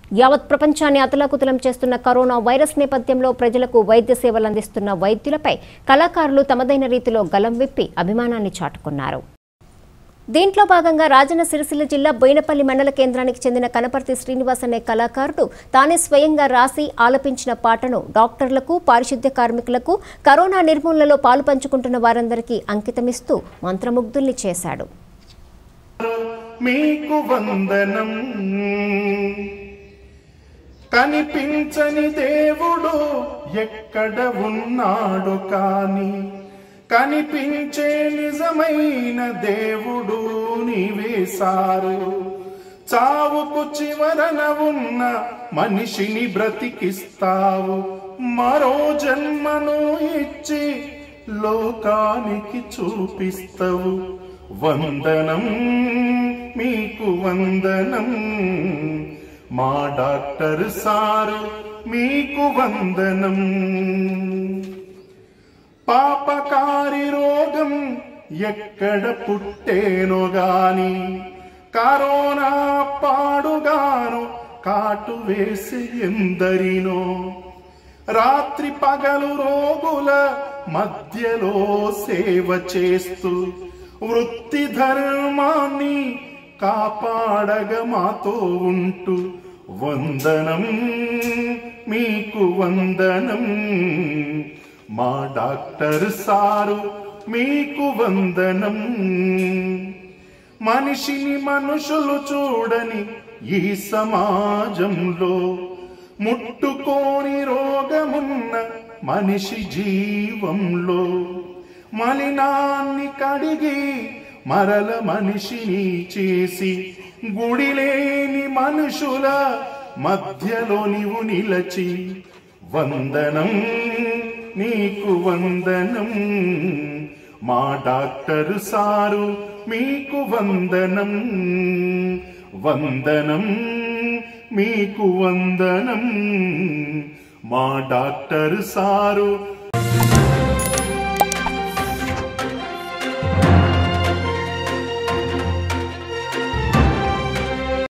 యావత్ ప్రపంచాన్ని అతలాకుతలం చేస్తున్న కరోనా వైరస్ నేపథ్యంలో ప్రజలకు వైద్య సేవలు అందిస్తున్న వైద్యులపై కళాకారులు తమదైన రీతిలో గలం విప్పి అభిమానాన్ని చాటుకున్నారు దీంట్లో భాగంగా రాజన్న సిరిసిల్ల జిల్లా బోయినపల్లి మండల కేంద్రానికి చెందిన కనపర్తి శ్రీనివాస్ అనే కళాకారుడు తానే స్వయంగా రాసి ఆలపించిన పాటను డాక్టర్లకు పారిశుద్ధ్య కార్మికులకు కరోనా నిర్మూలనలో పాలు పంచుకుంటున్న వారందరికీ అంకితమిస్తూ మంత్రముగ్ధుల్ని చేశాడు మీకు వందనం కనిపించని దేవుడు ఎక్కడ ఉన్నాడు కాని కనిపించే నిజమైన దేవుడు నీవేశారు చావుకు చివరన ఉన్న మనిషిని బ్రతికిస్తావు మరో జన్మను ఇచ్చి లోకానికి చూపిస్తావు వందనం మీకు వందనం మా డాక్టర్ సారు మీకు వందనం పాపకారి రోగం ఎక్కడ పుట్టేనో గాని కరోనా పాడుగాను కాటు వేసి ఎందరినో రాత్రి పగలు రోగుల మధ్యలో సేవ చేస్తూ వృత్తి ధర్మాన్ని కాపాడగ మాతో ఉంటూ వందనం మీకు వందనం మా డాక్టర్ సారు మీకు వందనం మనిషిని మనుషులు చూడని ఈ సమాజంలో ముట్టుకోని రోగమున్న మనిషి జీవంలో మలినాన్ని కడిగి మరల మనిషిని చేసి గుడిలేని మనుషుల మధ్యలో నీవు నిలచి వందనం నీకు వందనం మా డాక్టర్ సారు మీకు వందనం వందనం మీకు వందనం మా డాక్టర్ సారు